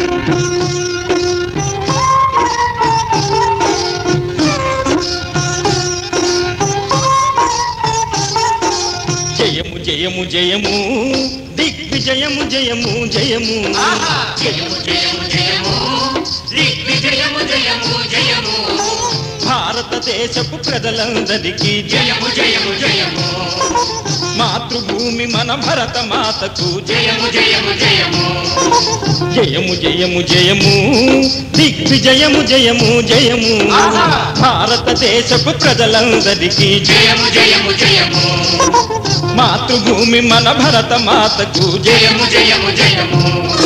జయము జయము జయము దిగ్విజయము జయము జయము జయము జయము జయము దిగ్విజయము జయము జయము భారతదేశపు ప్రజలందరికీ జయము జయము జయము మాతృభూమి మన భరత మాతకు జయము జయము జయము జయము జయము జయము దిగ్విజయము జయము జయము ఆహా! భారతదేశపు ప్రజలందరికీ జయము జయము జయము మాతృభూమి మన భరత మాతకు జయము జయము జయము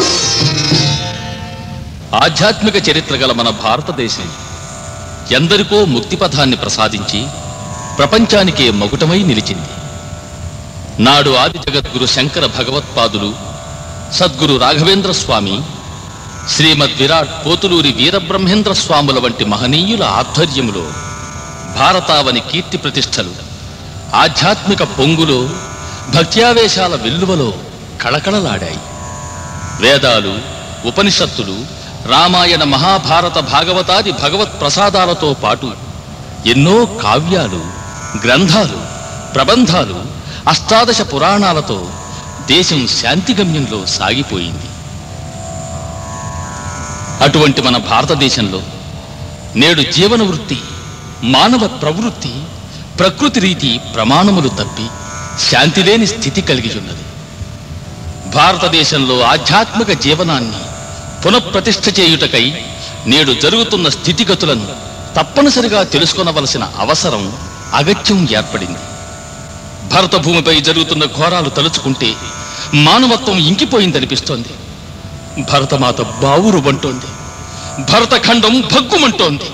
ఆధ్యాత్మిక చరిత్ర గల మన భారతదేశం ఎందరికో ముక్తి పథాన్ని ప్రసాదించి ప్రపంచానికే మకుటమై నిలిచింది నాడు ఆది జగద్గురు శంకర భగవత్పాదులు సద్గురు రాఘవేంద్ర స్వామి శ్రీమద్ విరాట్ పోతులూరి వీరబ్రహ్మేంద్ర స్వాముల వంటి మహనీయుల ఆధ్వర్యములో భారతావని కీర్తి ప్రతిష్టలు ఆధ్యాత్మిక పొంగులో భక్త్యావేశాల వెల్లువలో కళకళలాడాయి వేదాలు ఉపనిషత్తులు రామాయణ మహాభారత భాగవతాది భగవత్ ప్రసాదాలతో పాటు ఎన్నో కావ్యాలు గ్రంథాలు ప్రబంధాలు అష్టాదశ పురాణాలతో దేశం శాంతిగమ్యంలో సాగిపోయింది అటువంటి మన భారతదేశంలో నేడు జీవన వృత్తి మానవ ప్రవృత్తి ప్రకృతి రీతి ప్రమాణములు తప్పి శాంతి లేని స్థితి కలిగి ఉన్నది భారతదేశంలో ఆధ్యాత్మిక జీవనాన్ని పునఃప్రతిష్ఠ చేయుటకై నేడు జరుగుతున్న స్థితిగతులను తప్పనిసరిగా తెలుసుకొనవలసిన అవసరం అగత్యం ఏర్పడింది భరత భూమిపై జరుగుతున్న ఘోరాలు తలుచుకుంటే మానవత్వం ఇంకిపోయిందనిపిస్తోంది భరతమాత బావురు వంటోంది భరతఖండం భగ్గుమంటోంది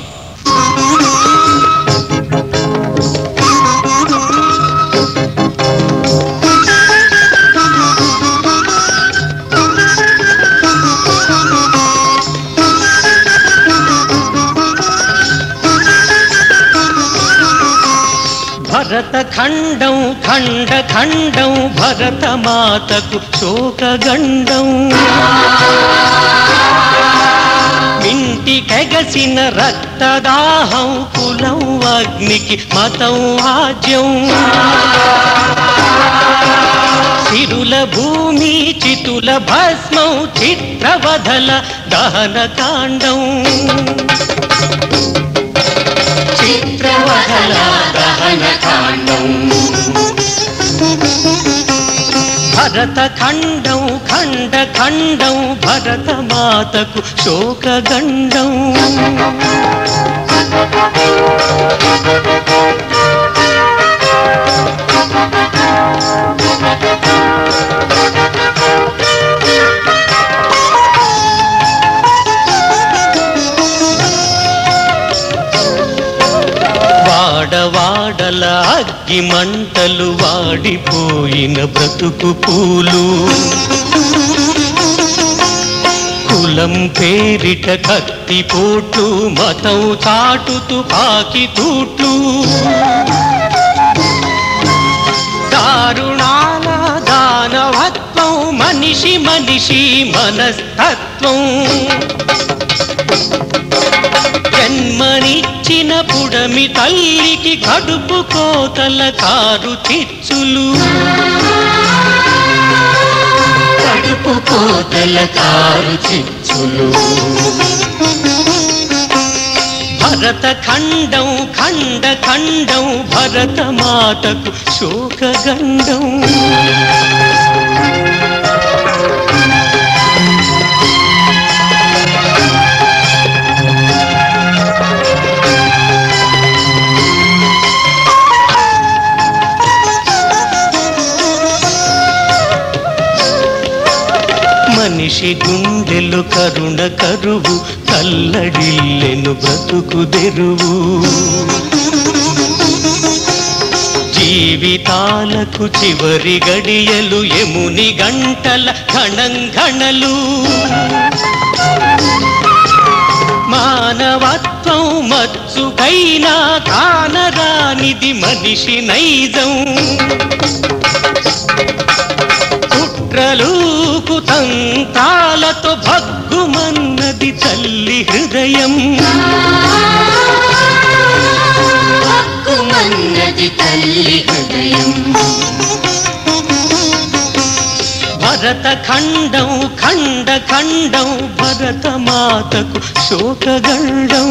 భరత ఖండం ఖండ ఖండం భరత మాతకు శోకగండం ఇంటి కగసిన రక్తదాహం కులం అగ్నికి మతం ఆజ్యం సిరుల భూమి చితుల భస్మం చిత్రవధల దహన కాండం చిత్రవదల దహన కాండం భరత ఖండం ఖండ ఖండం భరత మాతకు శోకగండం వాడవాడల అగ్గి మంటలు వాడిపోయిన బ్రతుకు పూలు కులం పేరిట కత్తి పోట్లు మతం చాటుతూ పాకి తూట్లు దారుణాల దానవత్వం మనిషి మనిషి మనస్తత్వం జన్మనిచ్చిన పుడమి తల్లికి కడుపు కోతల కారు చిచ్చులు కడుపు కోతల కారు చిచ్చులు భరత ఖండం ఖండ ఖండం భరత మాతకు శోకగండం మనిషి గుండెలు కరుణ కరువు కల్లడిల్లెను బ్రతుకు తెరువు జీవితాలకు చివరి గడియలు ఎముని గంటల ఘణంఘణలు మానవత్వం మచ్చుకైనా కానరానిది మనిషి నైజం కుట్రలు కుతంత్రాలతో భగ్గుమను తల్లి హృదయం హక్కుమన్నది తల్లి హృదయం భరత ఖండం ఖండ ఖండం భరత మాతకు శోకగండం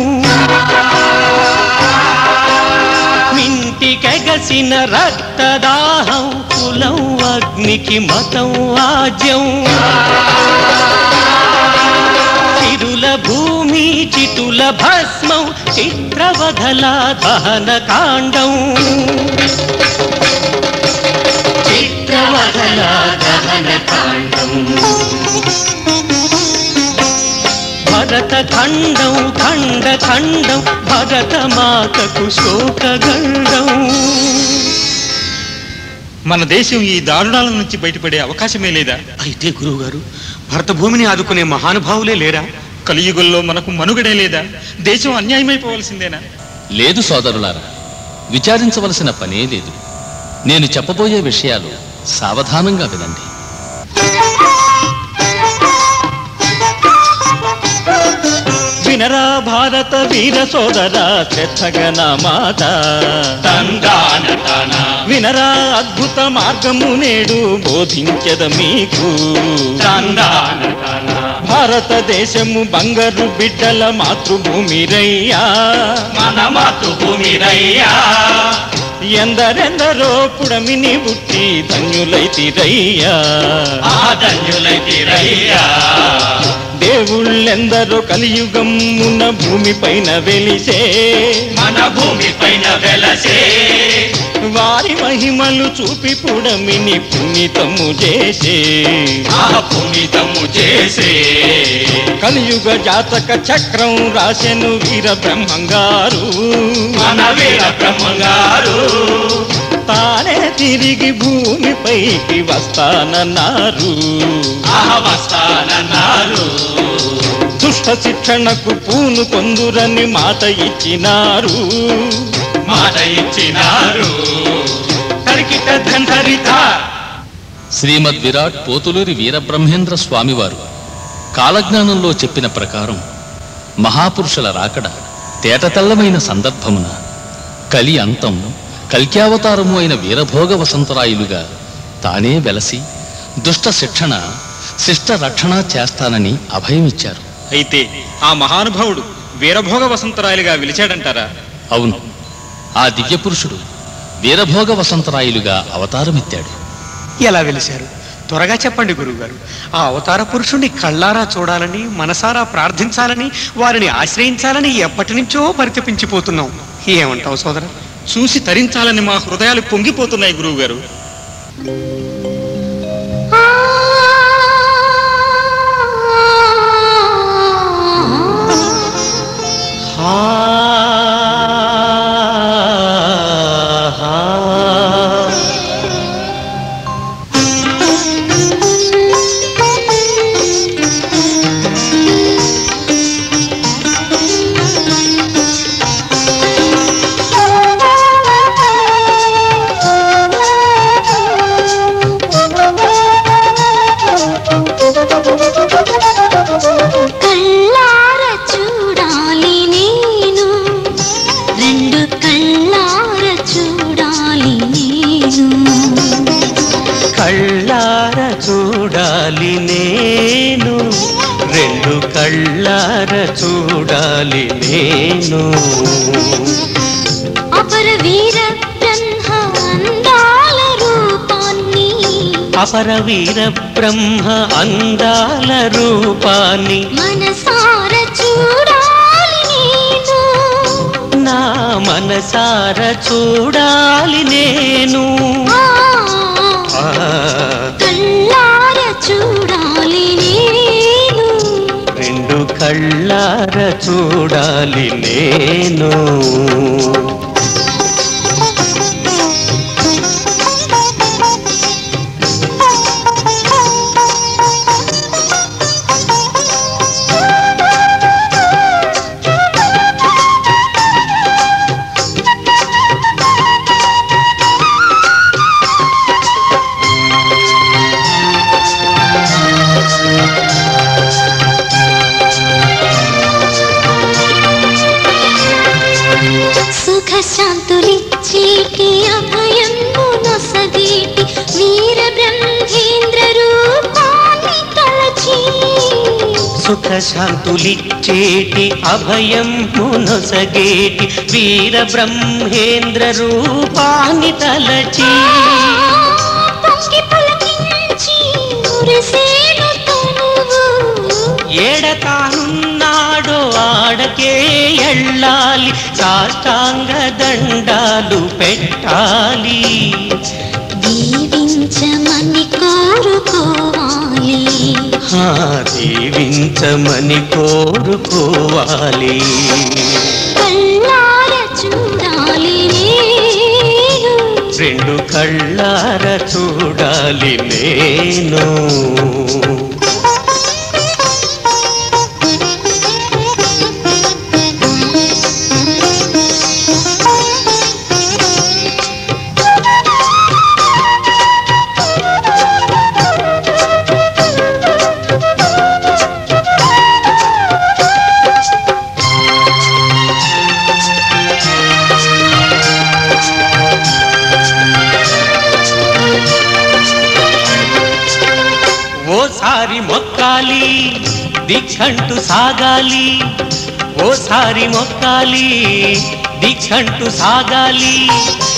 మింటికెగసిన రక్తదాహం కులం అగ్నికి మతం ఆజ్యం చిరుల భూమి చిటుల భస్మం చిత్రవధల దహన కాండం చిత్రవదల దహన కాండం భరత ఖండం ఖండ ఖండం భరత మాతకు శోకగండం మన దేశం ఈ దారుణాల నుంచి బయటపడే అవకాశమే లేదా అయితే గురువుగారు భరత భూమిని ఆదుకునే మహానుభావులే లేరా కలియుగంలో మనకు మనుగడే లేదా దేశం అన్యాయమైపోవలసిందేనా లేదు సోదరులారా విచారించవలసిన పనే లేదు నేను చెప్పబోయే విషయాలు సావధానంగా వినండి వినరా భారత వీర సోదర చెత్తగన మాత తందాన తన వినరా అద్భుత మార్గము నేడు బోధించద మీకు తందాన తన భారతదేశము బంగారు బిడ్డల మాతృభూమి రయ్యా మన మాతృభూమి రయ్యా ఎందరెందరో పుడమిని పుట్టి ధన్యులైతిరయ్యా ఆ ధన్యులైతి రయ్యా దేవుళ్ళెందరో కలియుగమున భూమి పైన వెలిసే మన భూమి పైన వెలసే వారి మహిమలు చూపి పుడమిని పుణ్యతము చేసే ఆ పునీతము చేసే కలియుగ జాతక చక్రం రాసెను వీర బ్రహ్మంగారు మన వీర బ్రహ్మంగారు తానే తిరిగి భూమిపైకి వస్తానన్నారు ఆహవస్థానన్నారు దుష్ట శిక్షణకు పూను కొందురని మాట ఇచ్చినారు మాట ఇచ్చినారు కరికిట ధంధరిత శ్రీమద్ విరాట్ పోతులూరి వీరబ్రహ్మేంద్ర స్వామివారు కాలజ్ఞానంలో చెప్పిన ప్రకారం మహాపురుషుల రాకడ తేటతెల్లమైన సందర్భమున కలి అంతం కల్క్యావతారము అయిన వీరభోగ వసంతరాయులుగా తానే వెలసి దుష్ట శిక్షణ శిష్ట రక్షణ చేస్తానని అభయమిచ్చారు అయితే ఆ మహానుభావుడు వీరభోగ వసంతరాయలుగా విలిచాడంటారా అవును ఆ దివ్య పురుషుడు వీరభోగ వసంతరాయులుగా అవతారమెత్తాడు ఎలా వెలిశారు త్వరగా చెప్పండి గురువుగారు ఆ అవతార పురుషుణ్ణి కళ్ళారా చూడాలని మనసారా ప్రార్థించాలని వారిని ఆశ్రయించాలని ఎప్పటి నుంచో పరితపించిపోతున్నాం ఏమంటావు సోదర చూసి తరించాలని మా హృదయాలు పొంగిపోతున్నాయి గురువుగారు హా హా. కళ్ళార చూడాలి నేను రెండు కళ్ళార చూడాలి నేను కళ్ళార చూడాలి నేను రెండు కళ్ళార చూడాలి నేను అపర వీర బ్రహ్మ అందాల రూపాన్ని అపర వీర బ్రహ్మ అందాల రూపాన్ని మనసార చూడాలి నేను నా మనసార చూడాలి నేను ఆ, ఆ, కళ్ళార చూడాలి నేను రెండు కళ్ళార చూడాలి నేను సుఖశాంతులిచ్చేటి అభయము నొసగేటి వీర బ్రహ్మేంద్ర రూపాన్ని తలచి సుఖశాంతులిచ్చేటి అభయం మునొసగేటి వీర బ్రహ్మేంద్ర రూపాన్ని తలచి పొంగి పులకించి మురిసేను తనువు ఏడతానున్నాడో ఆడకే ఎళ్ళాలి సాష్టాంగ దండాలు పెట్టాలి దీవించమని కోరుకోవాలి ఆ దీవించమని కోరుకోవాలి కళ్ళార చూడాలి నేను రెండు కళ్ళార చూడాలి నేను ఓసారి మొక్కాలి దిక్కంటూ సాగాలి ఓసారి మొక్కాలి దిక్కంటూ సాగాలి